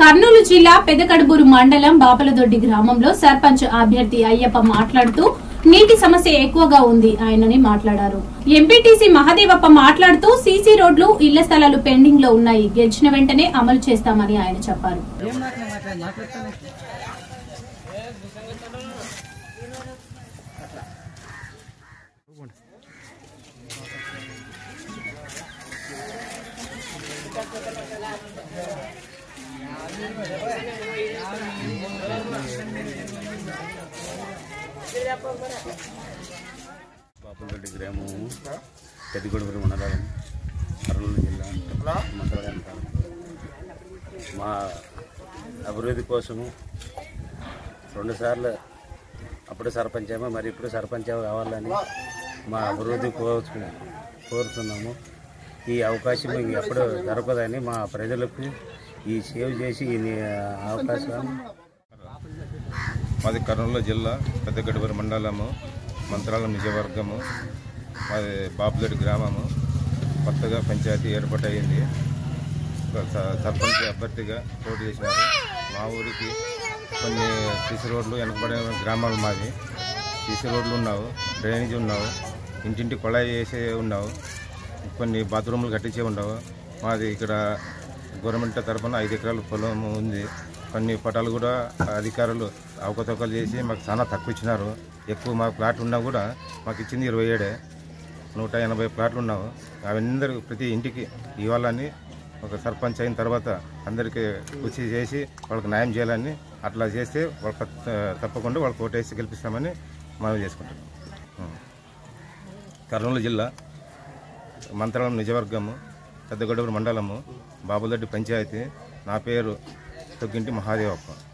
కర్నూలు జిల్లా పెదకడుబూరు మండలం బాపలదొడ్డి గ్రామంలో సర్పంచ్ అభ్యర్థి అయ్యప్ప మాట్లాడుతూ నీటి సమస్య ఎక్కువగా ఉంది ఆయనని మాట్లాడారు ఎంపీటీసీ మహదేవప్ప మాట్లాడుతూ సీసీ రోడ్లు ఇళ్ల స్థలాలు పెండింగ్ లో ఉన్నాయి గెలిచిన వెంటనే అమలు చేస్తామని ఆయన చెప్పారు బాపులరెడ్డి గ్రామం పెద్దగొడుగురు మండలం కర్నూలు జిల్లా మంత్రాలయం మా అభివృద్ధి కోసము రెండుసార్లు అప్పుడు సర్పంచ్ ఏమో మరి ఇప్పుడు సర్పంచ్ ఏమో కావాలని మా అభివృద్ధి కోరు కోరుతున్నాము ఈ అవకాశం ఎప్పుడు దొరకదని మా ప్రజలకు ఈ సేవ్ చేసి ఈ ని- అవకాశాన్ని మాది కర్నూలు జిల్లా పెద్దగడవరి మండలము మంత్రాలం నిజవర్గము మాది బాపులెడ్డి గ్రామము కొత్తగా పంచాయతీ ఏర్పాటయింది ఒక స- సర్పంచ్ అభ్యర్థిగా పోటీ చేసినారు మా ఊరికి కొన్ని సీసీ రోడ్లు వెనకబడిన గ్రామాలు మాది సీసీ రోడ్లు ఉన్నావు డ్రైనేజ్ ఉన్నావు ఇంటింటి కొళాయి వేసే ఉన్నావు కొన్ని బాత్రూములు కట్టించే ఉండవు మాది ఇక్కడ గవర్నమెంట్ తరఫున ఐదు ఎకరాల పొలం ఉంది కొన్ని పటాలు కూడా అధికారులు అవకతవకలు చేసి మాకు చాలా తక్కువ ఇచ్చినారు ఎక్కువ మా ప్లాట్ ఉన్నా కూడా మాకు ఇచ్చింది ఇరవై ఏడే నూట ఎనభై ప్లాట్లు ఉన్నావు అవన్నీ ప్రతి ఇంటికి ఇవ్వాలని ఒక సర్పంచ్ అయిన తర్వాత అందరికీ కృషి చేసి వాళ్ళకి న్యాయం చేయాలని అట్లా చేస్తే వాళ్ళకి తప్పకుండా వాళ్ళకి ఓటేసి గెలిపిస్తామని మనం చేసుకుంటాం ఉం. కర్నూలు జిల్లా మంత్రాలం నిజవర్గము పెద్దగొడవరి మండలము బాబులదొడ్డి పంచాయతీ నా పేరు తొగ్గింటి మహాదేవప్ప